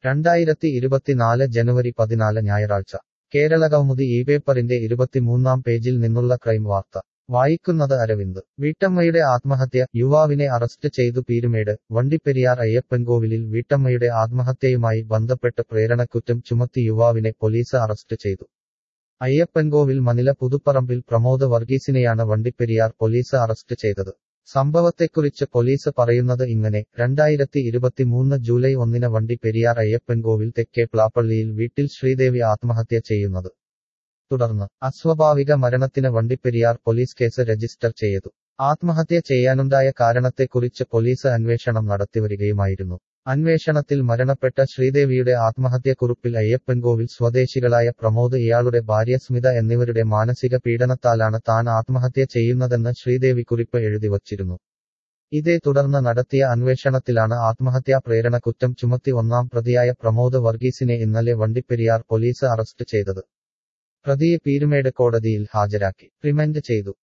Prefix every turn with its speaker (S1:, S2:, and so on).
S1: രണ്ടായിരത്തി ഇരുപത്തിനാല് ജനുവരി പതിനാല് ഞായറാഴ്ച കേരളകൗമുദി ഈ പേപ്പറിന്റെ ഇരുപത്തിമൂന്നാം പേജിൽ നിന്നുള്ള ക്രൈം വാർത്ത വായിക്കുന്നത് അരവിന്ദ് വീട്ടമ്മയുടെ ആത്മഹത്യ യുവാവിനെ അറസ്റ്റ് ചെയ്തു പീരുമേട് വണ്ടിപ്പെരിയാർ അയ്യപ്പൻകോവിലിൽ വീട്ടമ്മയുടെ ആത്മഹത്യയുമായി ബന്ധപ്പെട്ട് പ്രേരണക്കുറ്റം ചുമത്തി യുവാവിനെ പോലീസ് അറസ്റ്റ് ചെയ്തു അയ്യപ്പൻകോവിൽ മനില പുതുപ്പറമ്പിൽ പ്രമോദ് വർഗീസിനെയാണ് വണ്ടിപ്പെരിയാർ പോലീസ് അറസ്റ്റ് ചെയ്തത് സംഭവത്തെക്കുറിച്ച് പോലീസ് പറയുന്നത് ഇങ്ങനെ രണ്ടായിരത്തി ഇരുപത്തിമൂന്ന് ജൂലൈ ഒന്നിന് വണ്ടി പെരിയാർ അയ്യപ്പൻകോവിൽ തെക്കേ പ്ലാപ്പള്ളിയിൽ വീട്ടിൽ ശ്രീദേവി ആത്മഹത്യ ചെയ്യുന്നത് തുടർന്ന് അസ്വാഭാവിക മരണത്തിന് വണ്ടിപ്പെരിയാർ പോലീസ് കേസ് രജിസ്റ്റർ ചെയ്തു ആത്മഹത്യ ചെയ്യാനുണ്ടായ കാരണത്തെക്കുറിച്ച് പോലീസ് അന്വേഷണം നടത്തിവരികയുമായിരുന്നു അന്വേഷണത്തിൽ മരണപ്പെട്ട ശ്രീദേവിയുടെ ആത്മഹത്യക്കുറിപ്പിൽ അയ്യപ്പൻകോവിൽ സ്വദേശികളായ പ്രമോദ് ഇയാളുടെ ഭാര്യ സ്മിത എന്നിവരുടെ മാനസിക പീഡനത്താലാണ് താൻ ആത്മഹത്യ ചെയ്യുന്നതെന്ന് ശ്രീദേവി കുറിപ്പ് എഴുതിവച്ചിരുന്നു ഇതേ തുടർന്ന് നടത്തിയ അന്വേഷണത്തിലാണ് ആത്മഹത്യാ പ്രേരണ കുറ്റം ചുമത്തി ഒന്നാം പ്രതിയായ പ്രമോദ് വർഗീസിനെ ഇന്നലെ വണ്ടിപ്പെരിയാർ പോലീസ് അറസ്റ്റ് ചെയ്തത് പ്രതിയെ പീരുമേട് കോടതിയിൽ ഹാജരാക്കി റിമൻഡ് ചെയ്തു